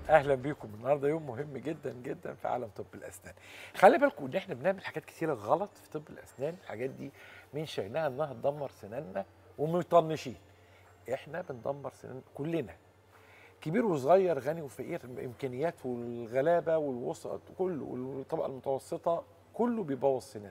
اهلا بيكم النهارده يوم مهم جدا جدا في عالم طب الاسنان خلي بالكم ان احنا بنعمل حاجات كتيره غلط في طب الاسنان الحاجات دي مين شايلها انها تدمر سناننا ومطنشين احنا بندمر سنان كلنا كبير وصغير غني وفقير الامكانيات والغلابه والوسط كله والطبقه المتوسطه كله بيبوظ سنانه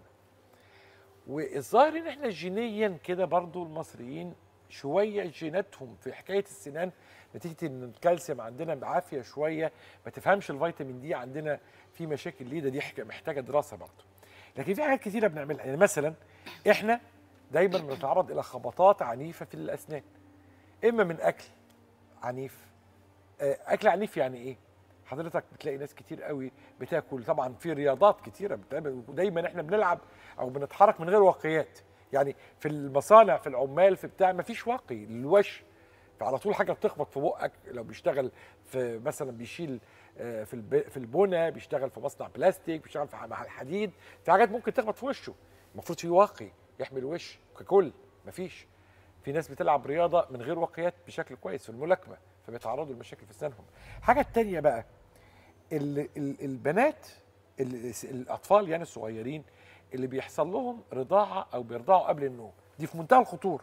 والظاهر ان احنا جينيا كده برضو المصريين شويه جيناتهم في حكايه السنان نتيجه ان الكالسيوم عندنا بعافيه شويه ما تفهمش الفيتامين دي عندنا في مشاكل ليه ده دي حكايه محتاجه دراسه برضه لكن في حاجات كتيره بنعملها يعني مثلا احنا دايما بنتعرض الى خبطات عنيفه في الاسنان اما من اكل عنيف آه، اكل عنيف يعني ايه حضرتك بتلاقي ناس كتير قوي بتاكل طبعا في رياضات كتيره بتعمل ودايما احنا بنلعب او بنتحرك من غير واقيات يعني في المصانع في العمال في بتاع ما فيش واقي الوش فعلى طول حاجه بتخبط في بقك لو بيشتغل في مثلا بيشيل آه، في الب- في البنى بيشتغل في مصنع بلاستيك بيشتغل في مع الحديد في حاجات ممكن تخبط في وشه المفروض في واقي يحمي الوش ككل مفيش في ناس بتلعب رياضه من غير واقيات بشكل كويس في الملاكمه فبيتعرضوا لمشاكل في اسنانهم الحاجه التانية بقى ال ال البنات ال الاطفال يعني الصغيرين اللي بيحصل لهم رضاعه او بيرضعوا قبل النوم دي في منتهى الخطوره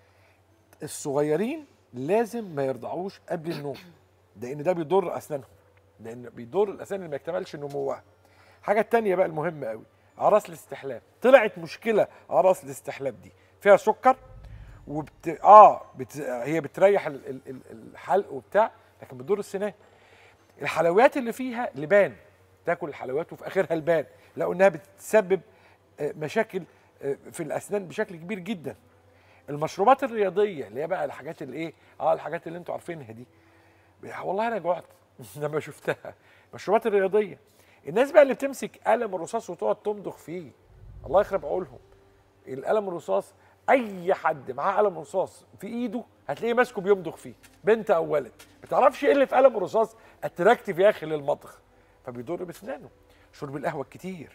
الصغيرين لازم ما يرضعوش قبل النوم لان ده بيضر اسنانهم لان بيضر الاسنان اللي ما يكتملش نموها الحاجه التانية بقى المهمه قوي اعراس الاستحلاب طلعت مشكله اعراس الاستحلاب دي فيها سكر وبت... اه بت... هي بتريح ال... ال... ال- الحلق وبتاع لكن بتضر السنان الحلويات اللي فيها لبان تاكل الحلويات وفي اخرها لبان لقوا انها بتسبب آه، مشاكل آه، في الاسنان بشكل كبير جدا المشروبات الرياضيه اللي هي بقى الحاجات اللي ايه اه الحاجات اللي انتوا عارفينها دي والله انا جوعت لما شفتها المشروبات الرياضيه الناس بقى اللي بتمسك قلم الرصاص وتقعد تمضغ فيه الله يخرب عقولهم القلم الرصاص اي حد معاه قلم رصاص في ايده هتلاقيه ماسكه بيمضغ فيه بنت او ولد ما تعرفش ايه اللي في قلم الرصاص اتراكتيف يا اخي للمضغ فبيضر باسنانه شرب القهوه الكتير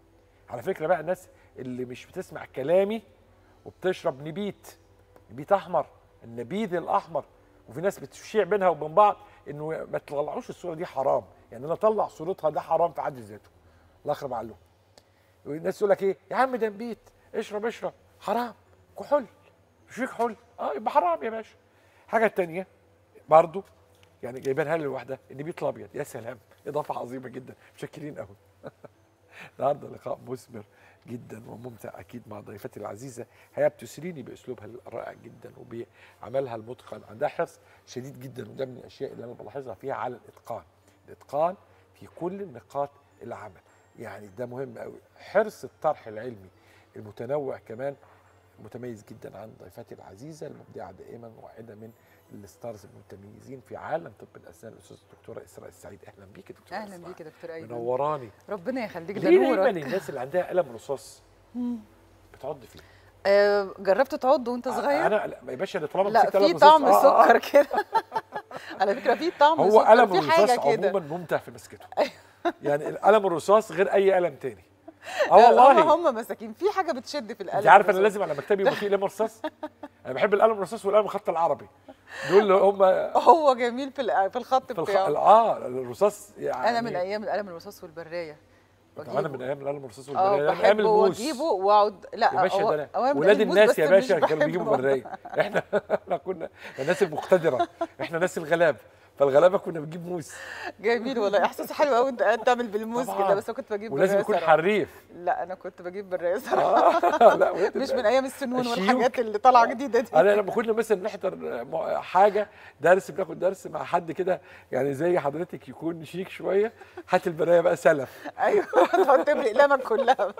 على فكره بقى الناس اللي مش بتسمع كلامي وبتشرب نبيت نبيت احمر النبيذ الاحمر وفي ناس بتشيع بينها وبين بعض انه ما تطلعوش الصوره دي حرام يعني انا اطلع صورتها ده حرام في حد ذاته الله يخرب عقلهم والناس تقول لك ايه يا عم ده نبيت اشرب اشرب حرام كحول مش فيك حل اه يبقى حرام يا باشا الحاجه الثانيه برضو يعني جايبينها لي لوحدها النبيت الابيض يا سلام اضافه عظيمه جدا متشكرين قوي النهارده لقاء مثمر جدا وممتع اكيد مع ضيفتي العزيزه هي بتسريني باسلوبها الرائع جدا وبعملها المتقن عندها حرص شديد جدا وده من الاشياء اللي انا بلاحظها فيها على الاتقان الاتقان في كل نقاط العمل يعني ده مهم قوي حرص الطرح العلمي المتنوع كمان متميز جدا عن ضيفتي العزيزه المبدعه دائما واحده من الستارز المتميزين في عالم طب الاسنان الاستاذ الدكتوره اسراء السعيد اهلا بيك يا دكتوره اهلا إسراء. بيك يا دكتور ايمن منوراني ربنا يخليك ده ليه دايما نورك الناس اللي عندها قلم رصاص بتعض فيه آه جربت تعض وانت صغير انا لا، يا باشا انا طالما لا مسكت قلم في رصاص- طعم آه، آه، آه. سكر كده على فكره في طعم هو سكر قلم في الرصاص حاجه كده عموما ممتع في مسكته يعني القلم الرصاص غير اي قلم تاني اه لا، والله هم هم مساكين في حاجه بتشد في القلم انت عارف انا الرصاص. لازم على مكتبي يبقى فيه قلم رصاص انا بحب القلم الرصاص والقلم الخط العربي دول اللي هم هو جميل في الق- في الخط في الخ... بتاعه اه الرصاص يعني انا من ايام القلم الرصاص والبرايه طب انا من بجيبه. ايام القلم الرصاص اه والبرايه من ايام بحبه الموس واجيبه واقعد لا يا باشا هو- ده هو أنا من ولاد أيام الموس الناس بس يا مش باشا كانوا بحبه. بيجيبوا برايه احنا احنا كنا الناس المقتدره احنا ناس الغلاب فالغلابه كنا بنجيب موس جميل والله احساس حلو قوي انت قاعد تعمل بالموس طبعاً. كده بس أنا كنت بجيب ولازم براية يكون صراحة. حريف لا انا كنت بجيب برايه صراحه اه لا ولاد مش ال- من ايام السنون الشيوخ. والحاجات اللي طالعه جديده دي انا لما كنا مثلا نحضر م- حاجه درس بناخد درس مع حد كده يعني زي حضرتك يكون شيك شويه هات البرايه بقى سلف ايوه تحط باقلامك كلها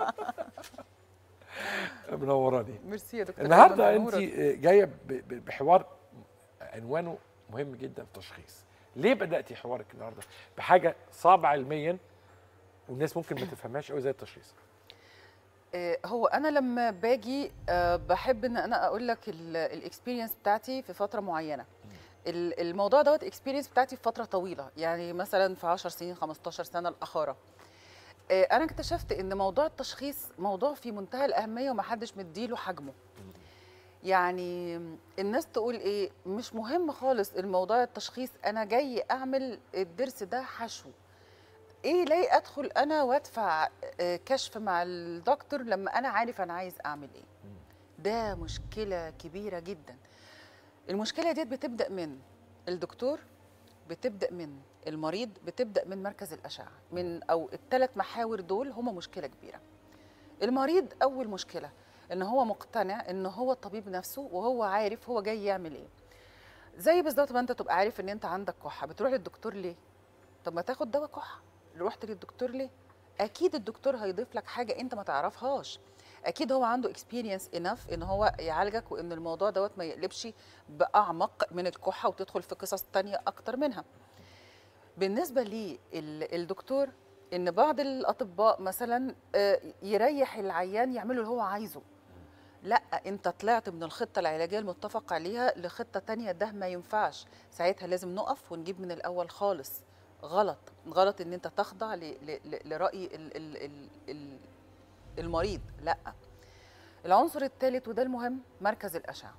منوراني ميرسي يا دكتور النهارده أيمن، انت نورك. جايه ب- ب- بحوار عنوانه مهم جدا التشخيص ليه بداتي حوارك النهارده بحاجه صعبه علميا والناس ممكن ما تفهمهاش قوي زي التشخيص آه، هو انا لما باجي آه، بحب ان انا اقول لك الاكسبيرينس بتاعتي في فتره معينه ال- الموضوع دوت اكسبيرينس بتاعتي في فتره طويله يعني مثلا في 10 سنين 15 سنه الاخاره آه، انا اكتشفت ان موضوع التشخيص موضوع في منتهى الاهميه ومحدش مديله حجمه يعني الناس تقول ايه مش مهم خالص الموضوع التشخيص انا جاي اعمل الضرس ده حشو ايه ليه ادخل انا وادفع آه، كشف مع الدكتور لما انا عارف انا عايز اعمل ايه ده مشكله كبيره جدا المشكله ديت بتبدا من الدكتور بتبدا من المريض بتبدا من مركز الاشعه من او الثلاث محاور دول هما مشكله كبيره المريض اول مشكله ان هو مقتنع ان هو الطبيب نفسه وهو عارف هو جاي يعمل ايه زي بالظبط ما انت تبقى عارف ان انت عندك كحه بتروح للدكتور ليه طب ما تاخد دواء كحه رحت للدكتور ليه اكيد الدكتور هيضيف لك حاجه انت ما تعرفهاش اكيد هو عنده اكسبيرينس انف ان هو يعالجك وان الموضوع دوت ما يقلبش باعمق من الكحه وتدخل في قصص تانية اكتر منها بالنسبه للدكتور ان بعض الاطباء مثلا آه، يريح العيان يعمله اللي هو عايزه لا انت طلعت من الخطه العلاجيه المتفق عليها لخطه تانية ده ما ينفعش ساعتها لازم نقف ونجيب من الاول خالص غلط غلط ان انت تخضع ل- ل- ل- لراي ال- ال- ال- ال- المريض لا العنصر الثالث وده المهم مركز الاشعه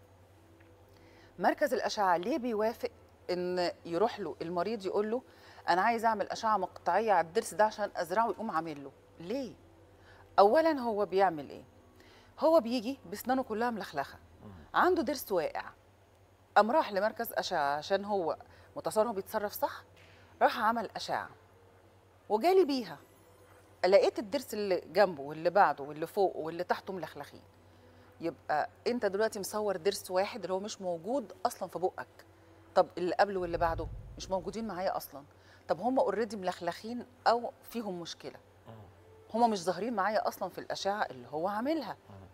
مركز الاشعه ليه بيوافق ان يروح له المريض يقول له انا عايز اعمل اشعه مقطعيه على الضرس ده عشان ازرعه يقوم عامل له ليه اولا هو بيعمل ايه هو بيجي بسنانه كلها ملخلخه عنده ضرس واقع قام راح لمركز اشعه عشان هو متصور إن هو بيتصرف صح راح عمل اشعه وجالي بيها لقيت الضرس اللي جنبه واللي بعده واللي فوقه واللي تحته ملخلخين يبقى انت دلوقتي مصور ضرس واحد اللي هو مش موجود اصلا في بقك طب اللي قبله واللي بعده مش موجودين معايا اصلا طب هم اوريدي ملخلخين او فيهم مشكله هم مش ظاهرين معايا اصلا في الاشعه اللي هو عاملها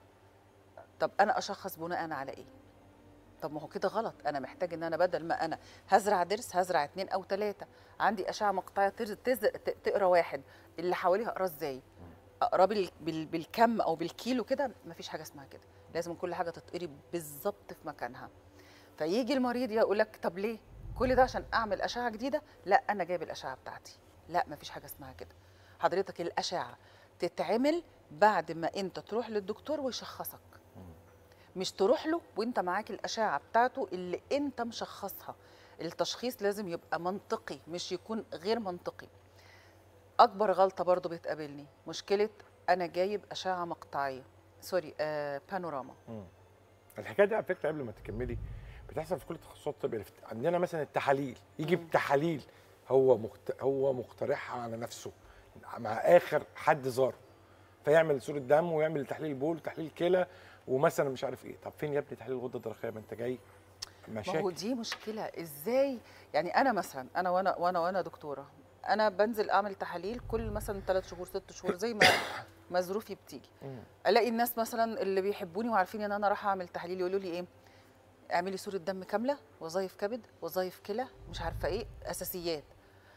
طب انا اشخص بناء على ايه طب ما هو كده غلط انا محتاج ان انا بدل ما انا هزرع ضرس هزرع اتنين او تلاته عندي اشعه مقطعيه تز- تز- ت- تقرا واحد اللي حواليه هقراه ازاي اقراه بال- بال- بالكم او بالكيلو كده مفيش حاجه اسمها كده لازم كل حاجه تتقري بالظبط في مكانها فيجي المريض يقول لك طب ليه كل ده عشان اعمل اشعه جديده لا انا جايب الاشعه بتاعتي لا مفيش حاجه اسمها كده حضرتك الاشعه تتعمل بعد ما انت تروح للدكتور ويشخصك مش تروح له وانت معاك الاشعه بتاعته اللي انت مشخصها التشخيص لازم يبقى منطقي مش يكون غير منطقي اكبر غلطه برضو بتقابلني مشكله انا جايب اشعه مقطعيه سوري آه بانوراما الحكايه دي على فكره قبل ما تكملي بتحصل في كل التخصصات الطبيه عندنا مثلا التحاليل يجي بتحاليل هو مخت... هو مقترحها على نفسه مع اخر حد زاره فيعمل صوره دم ويعمل تحليل بول وتحليل كلى ومثلا مش عارف ايه طب فين يا ابني تحليل الغده الدرقيه ما انت جاي ما هو مشاكل دي مشكله ازاي يعني انا مثلا انا وانا وانا وانا دكتوره انا بنزل اعمل تحاليل كل مثلا ثلاث شهور ست شهور زي ما ما ظروفي بتيجي مم. الاقي الناس مثلا اللي بيحبوني وعارفين ان انا رايحه اعمل تحليل يقولوا لي ايه اعملي صوره دم كامله وظايف كبد وظايف كلى مش عارفه ايه اساسيات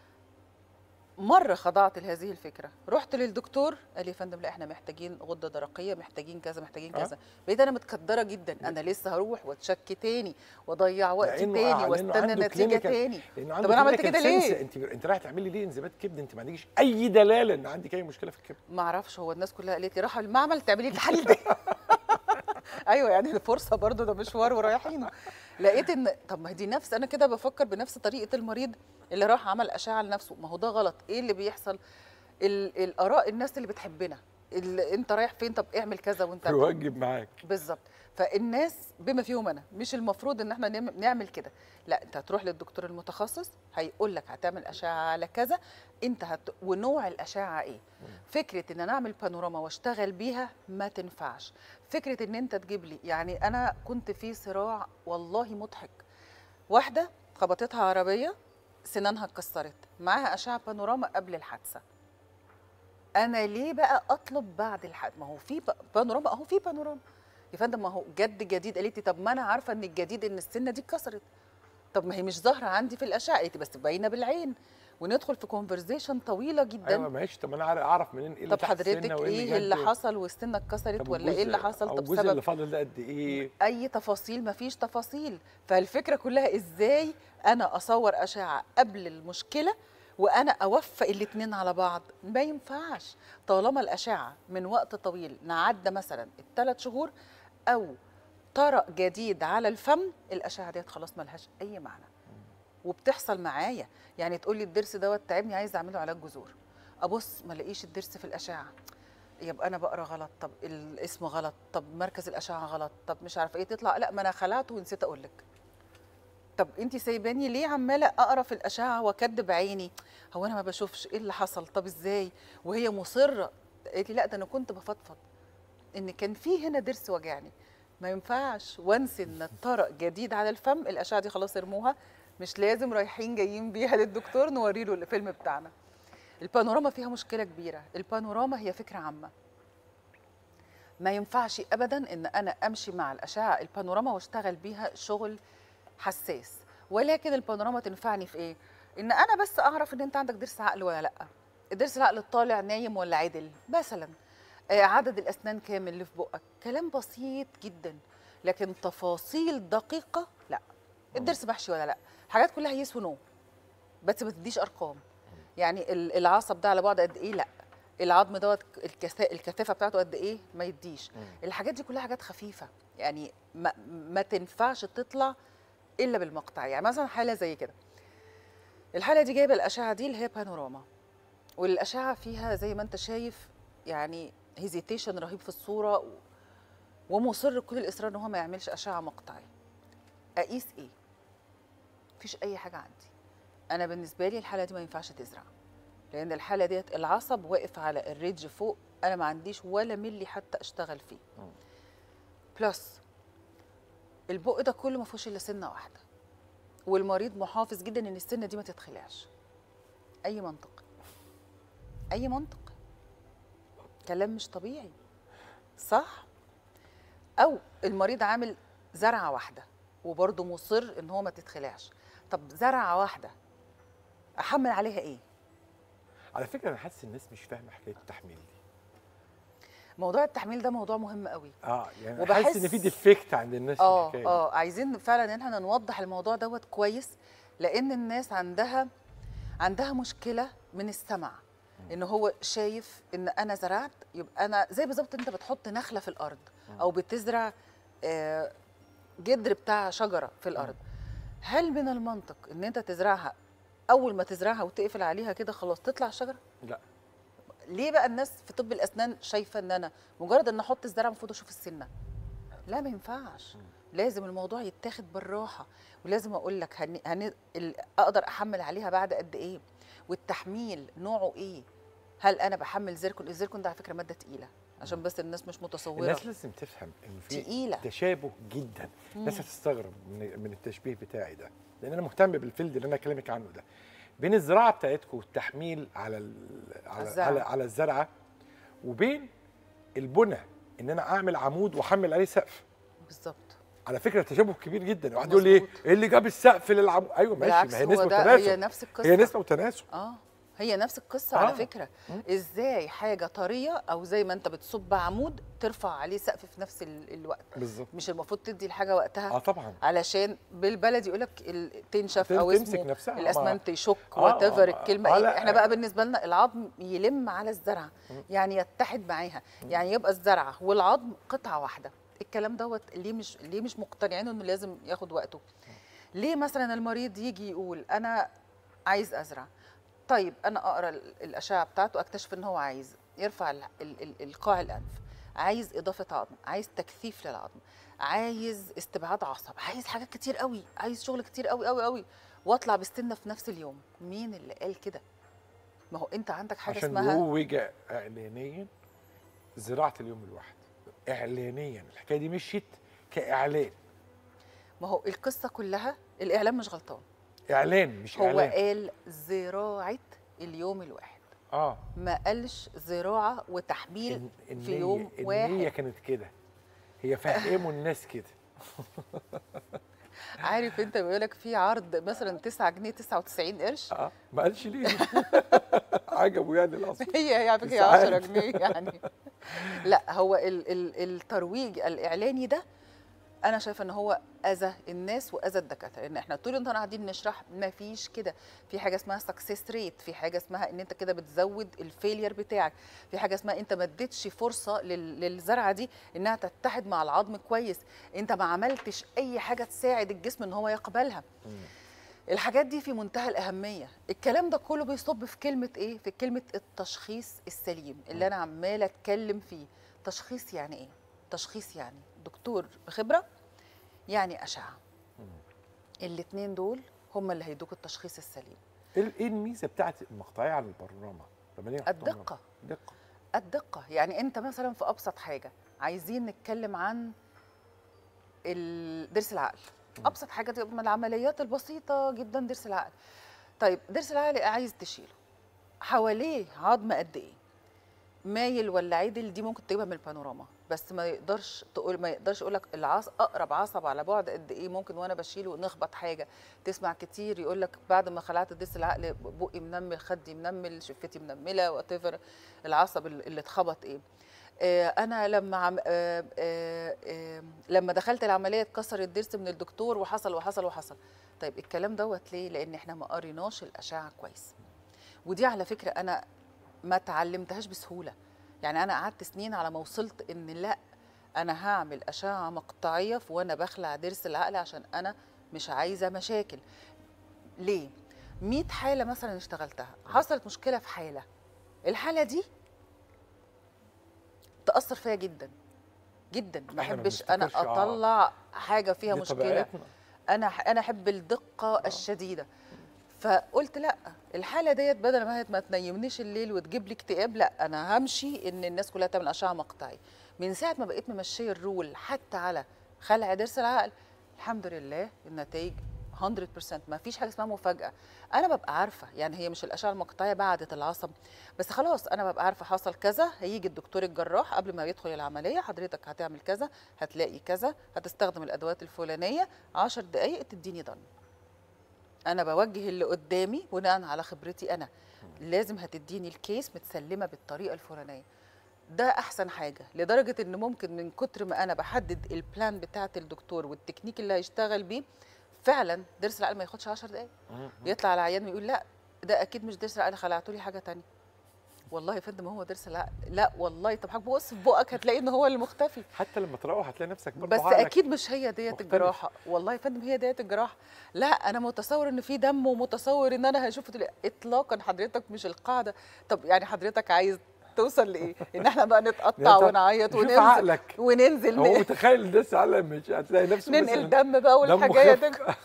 مره خضعت لهذه الفكره رحت للدكتور قال لي يا فندم لا احنا محتاجين غده درقيه محتاجين كذا محتاجين آه. كذا بقيت انا متكدره جدا انا لسه هروح واتشك تاني واضيع وقت لأنه- تاني لأنه واستنى عنده نتيجه clinical- تاني لانه طب عنده أنا عملت clinical كده ليه؟ sense. انت انت رايح تعملي ليه انزيمات كبد انت ما عندكيش اي دلاله ان عندك اي مشكله في الكبد ما اعرفش هو الناس كلها قالت لي راحوا المعمل تعملي التحاليل ده ايوه يعني الفرصه برضو ده مشوار ورايحينه لقيت ان طب ما هي دي نفس انا كده بفكر بنفس طريقه المريض اللي راح عمل اشعه لنفسه ما هو ده غلط ايه اللي بيحصل ال- الاراء الناس اللي بتحبنا اللي انت رايح فين طب اعمل كذا وانت يوجب معاك بالظبط فالناس بما فيهم انا مش المفروض ان احنا نعم- نعمل كده لا انت هتروح للدكتور المتخصص هيقول لك هتعمل اشعه على كذا انت هت... ونوع الاشعه ايه فكره ان انا اعمل بانوراما واشتغل بيها ما تنفعش فكره ان انت تجيب لي يعني انا كنت في صراع والله مضحك واحده خبطتها عربيه سنانها اتكسرت معاها اشعه بانوراما قبل الحادثه انا ليه بقى اطلب بعد الحادثه ما هو في ب- بانوراما اهو في بانوراما يا فندم ما هو جد جديد قالت لي طب ما انا عارفه ان الجديد ان السنه دي اتكسرت طب ما هي مش ظاهره عندي في الاشعه قالت لي بس باينه بالعين وندخل في كونفرزيشن طويله جدا ايوه ماشي طب انا عارف- اعرف منين ايه اللي طب تحت السنة حضرتك وإيه ايه اللي جد؟ حصل والسنه اتكسرت طب ولا ايه اللي والجزء- حصل أو طب الجزء اللي سبب فاضل ده قد ايه اي تفاصيل مفيش تفاصيل فالفكره كلها ازاي انا اصور اشعه قبل المشكله وانا اوفق الاثنين على بعض ما ينفعش طالما الاشعه من وقت طويل نعدى مثلا الثلاث شهور او طرق جديد على الفم الاشعه ديت خلاص ملهاش اي معنى وبتحصل معايا يعني تقول لي الضرس دوت تعبني عايز اعمله علاج جذور ابص ما الاقيش الضرس في الاشعه يبقى انا بقرا غلط طب الاسم غلط طب مركز الاشعه غلط طب مش عارفه ايه تطلع لا ما انا خلعته ونسيت اقول لك طب انت سايباني ليه عماله اقرا في الاشعه واكدب عيني هو انا ما بشوفش ايه اللي حصل طب ازاي وهي مصره قالت لي لا ده انا كنت بفضفض ان كان في هنا ضرس وجعني ما ينفعش وانسي ان الطرق جديد على الفم الاشعه دي خلاص ارموها مش لازم رايحين جايين بيها للدكتور نوري له الفيلم بتاعنا البانوراما فيها مشكله كبيره البانوراما هي فكره عامه ما ينفعش ابدا ان انا امشي مع الاشعه البانوراما واشتغل بيها شغل حساس ولكن البانوراما تنفعني في ايه ان انا بس اعرف ان انت عندك ضرس عقل ولا لا الضرس العقل الطالع نايم ولا عدل مثلا آه، عدد الاسنان كام اللي في بقك كلام بسيط جدا لكن تفاصيل دقيقه لا الضرس محشي ولا لا حاجات كلها يس ونو بس ما تديش ارقام يعني ال- العصب ده على بعد قد ايه لا العظم دوت الكثا- الكثافه بتاعته قد ايه ما يديش الحاجات دي كلها حاجات خفيفه يعني ما, ما تنفعش تطلع الا بالمقطع يعني مثلا حاله زي كده الحاله دي جايبه الاشعه دي اللي هي بانوراما والاشعه فيها زي ما انت شايف يعني هيزيتيشن رهيب في الصوره و- ومصر كل الاصرار ان هو ما يعملش اشعه مقطعيه اقيس ايه مفيش اي حاجه عندي انا بالنسبه لي الحاله دي ما ينفعش تزرع لان الحاله ديت العصب واقف على الريدج فوق انا ما عنديش ولا ملي حتى اشتغل فيه بلس البق ده كله ما فيهوش الا سنه واحده والمريض محافظ جدا ان السنه دي ما تتخلعش اي منطق اي منطق كلام مش طبيعي صح او المريض عامل زرعه واحده وبرضه مصر ان هو ما تتخلعش طب زرعه واحده احمل عليها ايه على فكره انا حاسس الناس مش فاهمه حكايه التحميل دي موضوع التحميل ده موضوع مهم قوي اه يعني وبحس- حاسس ان في ديفكت عند الناس في اه الحكايه دي. اه عايزين فعلا ان احنا نوضح الموضوع دوت كويس لان الناس عندها عندها مشكله من السمع ان هو شايف ان انا زرعت يبقى انا زي بالظبط انت بتحط نخله في الارض او بتزرع آه، جدر بتاع شجره في الارض هل من المنطق ان انت تزرعها اول ما تزرعها وتقفل عليها كده خلاص تطلع الشجره لا ليه بقى الناس في طب الاسنان شايفه ان انا مجرد ان احط الزرع المفروض اشوف السنه لا ما ينفعش لازم الموضوع يتاخد بالراحه ولازم اقول لك هن... هن... ال- اقدر احمل عليها بعد قد ايه والتحميل نوعه ايه هل انا بحمل زيركون الزيركون ده على فكره ماده تقيله عشان بس الناس مش متصوره الناس لازم تفهم ان في تقيلة. تشابه جدا الناس هتستغرب من من التشبيه بتاعي ده لان انا مهتم بالفيلد اللي انا اكلمك عنه ده بين الزراعه بتاعتكم والتحميل على ال- على الزرعة. على, على الزرعه وبين البنى ان انا اعمل عمود واحمل عليه سقف بالظبط على فكره تشابه كبير جدا واحد يقول لي ايه مظبوط. ايه اللي جاب السقف للعمود ايوه ماشي بالعكس ما هي هو نسبه ده وتناسب هي نفس القصه هي نسبه وتناسب اه هي نفس القصه آه. على فكره ازاي حاجه طريه او زي ما انت بتصب عمود ترفع عليه سقف في نفس ال- الوقت بالظبط مش المفروض تدي الحاجه وقتها اه طبعا علشان بالبلدي يقول لك تنشف تم- او تمسك اسمه نفسها، ما- الاسمنت يشك آه، وات ايفر آه، الكلمه آه، ايه لا، احنا بقى بالنسبه لنا العظم يلم على الزرعه يعني يتحد معاها يعني يبقى الزرعه والعظم قطعه واحده الكلام دوت ليه مش ليه مش مقتنعين انه لازم ياخد وقته ليه مثلا المريض يجي يقول انا عايز ازرع طيب انا اقرا ال- الاشعه بتاعته اكتشف ان هو عايز يرفع ال- ال- ال- القاع الانف عايز اضافه عظم عايز تكثيف للعظم عايز استبعاد عصب عايز حاجات كتير قوي عايز شغل كتير قوي قوي قوي واطلع بالسنه في نفس اليوم مين اللي قال كده ما هو انت عندك حاجه عشان اسمها روج اعلانيا زراعه اليوم الواحد اعلانيا الحكايه دي مشيت كاعلان ما هو القصه كلها الاعلام مش غلطان اعلان مش هو اعلان قال زراعه اليوم الواحد اه ما قالش زراعه وتحميل الن- في يوم النية واحد كانت كده هي فهموا الناس كده عارف انت بيقول لك في عرض مثلا 9 جنيه 99 قرش اه ما قالش ليه عجبه يعني الاصل هي هي على فكره هي ساعات. 10 جنيه يعني لا هو ال ال الترويج الاعلاني ده انا شايفه ان هو اذى الناس واذى الدكاتره ان احنا طول النهار قاعدين نشرح ما فيش كده في حاجه اسمها سكسس ريت في حاجه اسمها ان انت كده بتزود الفيلير بتاعك في حاجه اسمها انت ما اديتش فرصه لل- للزرعه دي انها تتحد مع العظم كويس انت ما عملتش اي حاجه تساعد الجسم ان هو يقبلها الحاجات دي في منتهى الأهمية الكلام ده كله بيصب في كلمة إيه؟ في كلمة التشخيص السليم اللي أنا عمالة أتكلم فيه تشخيص يعني إيه؟ تشخيص يعني دكتور بخبرة يعني أشعة الاتنين دول هم اللي هيدوك التشخيص السليم ايه ايه الميزه بتاعت المقطعيه عن البانوراما؟ لما نيجي نحطهم الدقة دقه الدقة يعني أنت مثلا في أبسط حاجة عايزين نتكلم عن ال- ضرس العقل أبسط حاجة دي من العمليات البسيطة جدا ضرس العقل طيب ضرس العقل عايز تشيله حواليه عظم قد إيه مايل ولا عدل دي ممكن تجيبها من البانوراما بس ما يقدرش تقول ما يقدرش يقول لك العص اقرب عصب على بعد قد ايه ممكن وانا بشيله نخبط حاجه تسمع كتير يقول لك بعد ما خلعت ضرس العقل بقي منمل خدي منمل شفتي منمله وات العصب اللي اتخبط ايه آه، انا لما عم آه، آه، آه، لما دخلت العمليه اتكسر الضرس من الدكتور وحصل وحصل وحصل طيب الكلام دوت ليه لان احنا ما قريناش الاشعه كويس ودي على فكره انا ما اتعلمتهاش بسهوله يعني انا قعدت سنين على ما وصلت ان لا انا هعمل اشعه مقطعيه في وانا بخلع ضرس العقل عشان انا مش عايزه مشاكل ليه 100 حاله مثلا اشتغلتها حصلت مشكله في حاله الحاله دي تاثر فيا جدا جدا ما إحنا ما احبش انا بنفتكرش، آه. اطلع حاجه فيها دي مشكله طبيعتنا. انا انا احب الدقه الشديده فقلت لا الحاله ديت بدل ما هي ما تنيمنيش الليل وتجيب لي اكتئاب لا انا همشي ان الناس كلها تعمل اشعه مقطعيه من ساعه ما بقيت ممشيه الرول حتى على خلع ضرس العقل الحمد لله النتائج 100% ما فيش حاجه اسمها مفاجاه انا ببقى عارفه يعني هي مش الاشعه المقطعيه بعدت العصب بس خلاص انا ببقى عارفه حصل كذا هيجي الدكتور الجراح قبل ما يدخل العمليه حضرتك هتعمل كذا هتلاقي كذا هتستخدم الادوات الفلانيه 10 دقائق تديني ضن انا بوجه اللي قدامي بناء على خبرتي انا لازم هتديني الكيس متسلمه بالطريقه الفلانيه ده احسن حاجه لدرجه ان ممكن من كتر ما انا بحدد البلان بتاعه الدكتور والتكنيك اللي هيشتغل بيه فعلا ضرس العقل ما ياخدش 10 دقائق يطلع العيان ويقول لا ده اكيد مش ضرس العقل خلعتوا لي حاجه تانية والله يا فندم هو ضرس العقل لا والله طب حضرتك بص في بقك هتلاقي ان هو اللي مختفي حتى لما تروح هتلاقي نفسك برضه بس عقلك اكيد مش هي ديت مختلف. الجراحه والله يا فندم هي ديت الجراحه لا انا متصور ان في دم ومتصور ان انا هشوف دل- اطلاقا حضرتك مش القاعده طب يعني حضرتك عايز توصل لايه ان احنا بقى نتقطع طب ونعيط شوف وننزل عقلك وننزل هو ن- متخيل ده على مش هتلاقي نفسه ننقل مثلاً دم بقى دمه والحاجات خف. دي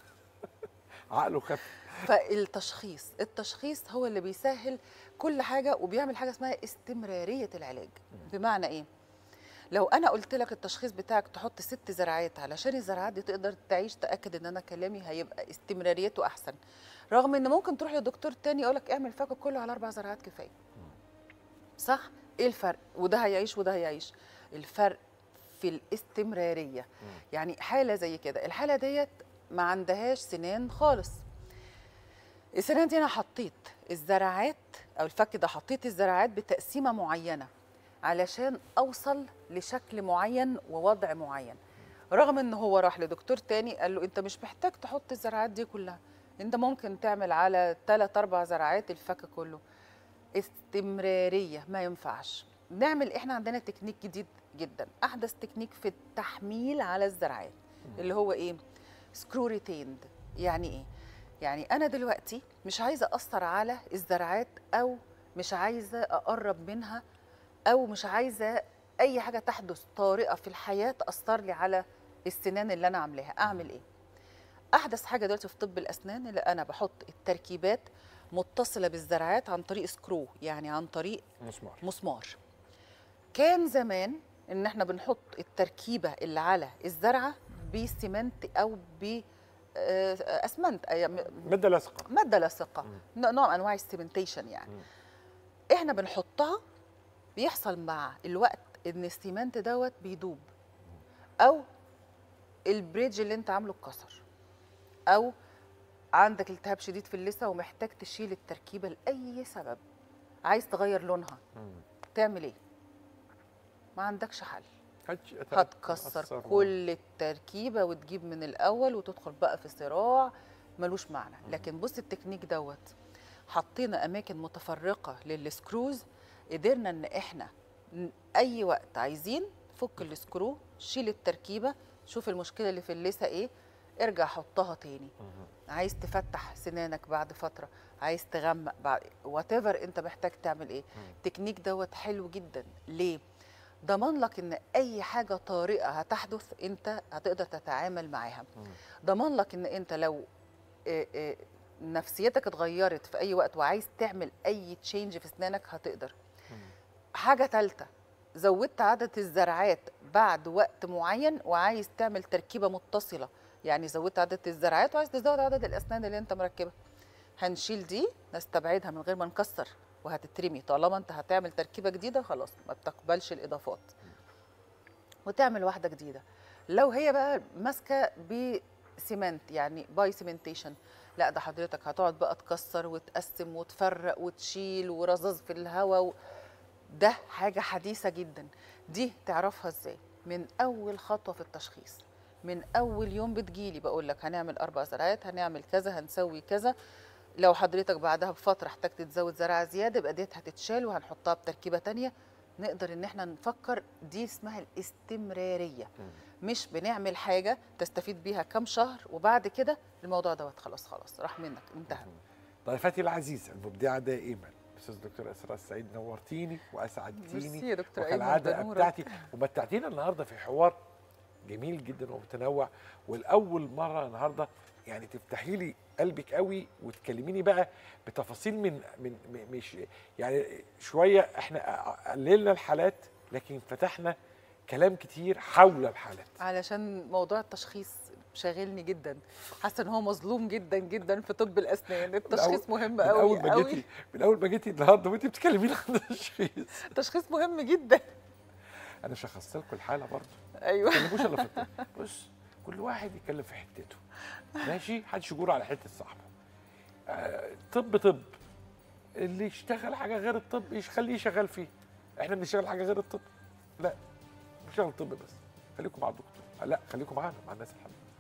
عقله خف فالتشخيص التشخيص هو اللي بيسهل كل حاجه وبيعمل حاجه اسمها استمراريه العلاج بمعنى ايه لو انا قلت لك التشخيص بتاعك تحط ست زراعات علشان الزراعات دي تقدر تعيش تاكد ان انا كلامي هيبقى استمراريته احسن رغم ان ممكن تروح لدكتور تاني يقول لك اعمل فكك كله على اربع زراعات كفايه صح ايه الفرق وده هيعيش وده هيعيش الفرق في الاستمراريه يعني حاله زي كده الحاله ديت ما عندهاش سنان خالص السنان دي انا حطيت الزراعات او الفك ده حطيت الزراعات بتقسيمه معينه علشان اوصل لشكل معين ووضع معين رغم ان هو راح لدكتور تاني قال له انت مش محتاج تحط الزراعات دي كلها انت ممكن تعمل على ثلاث اربع زراعات الفك كله استمراريه ما ينفعش نعمل احنا عندنا تكنيك جديد جدا احدث تكنيك في التحميل على الزراعات اللي هو ايه سكرو ريتيند يعني ايه يعني انا دلوقتي مش عايزه اثر على الزراعات او مش عايزه اقرب منها او مش عايزه اي حاجه تحدث طارئه في الحياه تاثر لي على السنان اللي انا عاملاها اعمل ايه احدث حاجه دلوقتي في طب الاسنان اللي انا بحط التركيبات متصله بالزراعات عن طريق سكرو يعني عن طريق مسمار مسمار كان زمان ان احنا بنحط التركيبه اللي على الزرعه بسمنت او ب آه، اسمنت آه، م- ماده لاصقه ماده لاصقه ن- نوع من انواع السيمنتيشن يعني مم. احنا بنحطها بيحصل مع الوقت ان السيمنت دوت بيدوب او البريدج اللي انت عامله اتكسر او عندك التهاب شديد في اللثه ومحتاج تشيل التركيبه لاي سبب عايز تغير لونها مم. تعمل ايه ما عندكش حل هتش- هتكسر هتأثر. كل التركيبه وتجيب من الاول وتدخل بقى في صراع ملوش معنى لكن بص التكنيك دوت حطينا اماكن متفرقه للسكروز قدرنا ان احنا ن- اي وقت عايزين فك السكرو شيل التركيبه شوف المشكله اللي في اللثه ايه ارجع حطها تاني عايز تفتح سنانك بعد فتره عايز تغمق بعد وات انت محتاج تعمل ايه التكنيك دوت حلو جدا ليه ضمان لك ان اي حاجه طارئه هتحدث انت هتقدر تتعامل معاها ضمان لك ان انت لو آه، آه، نفسيتك اتغيرت في اي وقت وعايز تعمل اي تشينج في اسنانك هتقدر حاجه ثالثه زودت عدد الزرعات بعد وقت معين وعايز تعمل تركيبه متصله يعني زودت عدد الزرعات وعايز تزود عدد الاسنان اللي انت مركبها هنشيل دي نستبعدها من غير ما نكسر وهتترمي طالما انت هتعمل تركيبه جديده خلاص ما بتقبلش الاضافات وتعمل واحده جديده لو هي بقى ماسكه بسيمنت يعني باي سيمنتيشن لا ده حضرتك هتقعد بقى تكسر وتقسم وتفرق وتشيل ورذاذ في الهواء و... ده حاجه حديثه جدا دي تعرفها ازاي من اول خطوه في التشخيص من اول يوم بتجيلي بقول لك هنعمل اربع زرعات هنعمل كذا هنسوي كذا لو حضرتك بعدها بفتره احتجت تزود زرعه زياده يبقى ديت هتتشال وهنحطها بتركيبه تانية نقدر ان احنا نفكر دي اسمها الاستمراريه مش بنعمل حاجه تستفيد بيها كام شهر وبعد كده الموضوع دوت خلاص خلاص راح منك انتهى ضيفتي العزيزه المبدعه دائما استاذ دكتور اسراء السعيد نورتيني واسعدتيني ميرسي يا دكتور ايمن وكالعاده ده نورك. ابدعتي ومتعتينا النهارده في حوار جميل جدا ومتنوع والاول مره النهارده يعني تفتحي لي قلبك قوي وتكلميني بقى بتفاصيل من من م- مش يعني شويه احنا قللنا الحالات لكن فتحنا كلام كتير حول الحالات علشان موضوع التشخيص شاغلني جدا حاسه ان هو مظلوم جدا جدا في طب الاسنان التشخيص مهم من قوي اول ما قوي جيتي من اول ما جيتي النهارده وانت بتكلميني عن التشخيص التشخيص مهم جدا انا شخصت لكم الحاله برضه ايوه ما تكلموش الا في الطب بص كل واحد يتكلم في حتته ماشي محدش يجور على حته صاحبه آه طب طب اللي يشتغل حاجه غير الطب يخليه شغال فيه احنا بنشتغل حاجه غير الطب لا بنشتغل طب بس خليكم مع الدكتور لا خليكم معانا مع الناس الحلوه